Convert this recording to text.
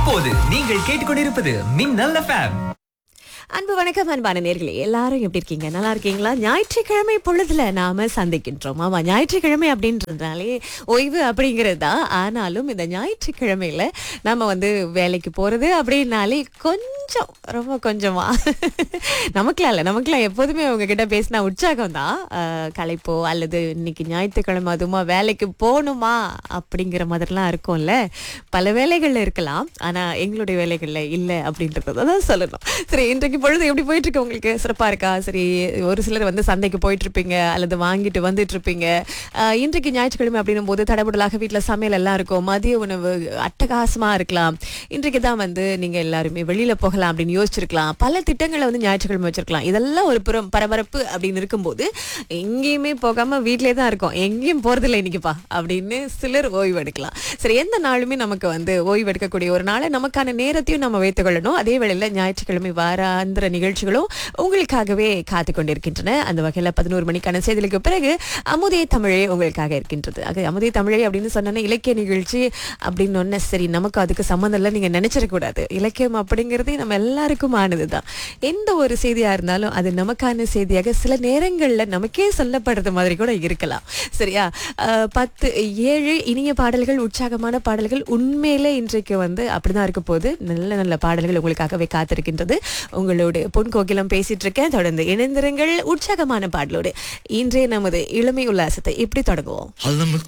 இப்போது நீங்கள் கேட்டுக்கொண்டிருப்பது மின்னல் எஃப்எம் அன்பு வணக்கம் அன்பான நேர்களே எல்லாரும் எப்படி இருக்கீங்க நல்லா இருக்கீங்களா ஞாயிற்றுக்கிழமை பொழுதுல நாம சந்திக்கின்றோம் ஆமா ஞாயிற்றுக்கிழமை அப்படின்றதுனாலே ஓய்வு அப்படிங்கிறது தான் ஆனாலும் இந்த ஞாயிற்றுக்கிழமையில நம்ம வந்து வேலைக்கு போறது அப்படின்னாலே கொஞ்சம் ரொம்ப கொஞ்சமா நமக்குலாம் இல்லை நமக்குலாம் எப்போதுமே உங்ககிட்ட பேசினா உற்சாகம் தான் அஹ், களைப்போ அல்லது இன்னைக்கு ஞாயிற்றுக்கிழமை அதுமா வேலைக்கு போகணுமா அப்படிங்கிற மாதிரிலாம் இருக்கும்ல பல வேலைகள்ல இருக்கலாம் ஆனா எங்களுடைய வேலைகள்ல இல்லை அப்படின்றத தான் சொல்லணும் சரி இன்றைக்கு பொழுது எப்படி போயிட்டு இருக்கு உங்களுக்கு சிறப்பா இருக்கா சரி ஒரு சிலர் வந்து சந்தைக்கு போயிட்டு இருப்பீங்க அல்லது வாங்கிட்டு வந்துட்டு இருப்பீங்க அஹ், இன்றைக்கு ஞாயிற்றுக்கிழமை அப்படின்னும் போது தடபுடலாக வீட்டுல சமையல் எல்லாம் இருக்கும் மதிய உணவு அட்டகாசமா இருக்கலாம் இன்றைக்கு தான் வந்து நீங்க எல்லாருமே வெளியில போகலாம் அப்படின்னு யோசிச்சிருக்கலாம் பல திட்டங்களை வந்து ஞாயிற்றுக்கிழமை வச்சிருக்கலாம் இதெல்லாம் ஒரு புறம் பரபரப்பு அப்படின்னு இருக்கும்போது எங்கேயுமே போகாம வீட்டிலே தான் இருக்கோம் எங்கேயும் போறதில்லை இன்னைக்குப்பா அப்படின்னு சிலர் ஓய்வு எடுக்கலாம் சரி எந்த நாளுமே நமக்கு வந்து ஓய்வு எடுக்கக்கூடிய ஒரு நாளை நமக்கான நேரத்தையும் நம்ம வைத்துக் கொள்ளணும் அதே வேளையில ஞாயிற்றுக்கிழமை வாராந்திர நிகழ்ச்சிகளும் உங்களுக்காகவே காத்து கொண்டிருக்கின்றன அந்த வகையில பதினோரு மணிக்கான செய்திகளுக்கு பிறகு அமுதே தமிழே உங்களுக்காக இருக்கின்றது அது அமுதே தமிழே அப்படின்னு சொன்னா இலக்கிய நிகழ்ச்சி அப்படின்னு ஒன்னு சரி நமக்கு அதுக்கு சம்மந்தம் இல்லை நீங்க நினைச்சிடக்கூடாது இலக்கியம் அப்படிங்கிறது நம்ம எல்லாருக்கும் ஆனதுதான் எந்த ஒரு செய்தியா இருந்தாலும் அது நமக்கான செய்தியாக சில நேரங்கள்ல நமக்கே சொல்லப்படுறது மாதிரி கூட இருக்கலாம் சரியா அஹ், பத்து ஏழு இனிய பாடல்கள் உற்சாகமான பாடல்கள் உண்மையிலே இன்றைக்கு வந்து அப்படிதான் இருக்க போது நல்ல நல்ல பாடல்கள் உங்களுக்காகவே காத்திருக்கின்றது உங்களோடு பொன் கோகிலம் பேசிட்டு இருக்கேன் தொடர்ந்து இணைந்திருங்கள் உற்சாகமான பாடலோடு இன்றைய நமது இளமை உல்லாசத்தை இப்படி தொடங்குவோம் அது நம்ம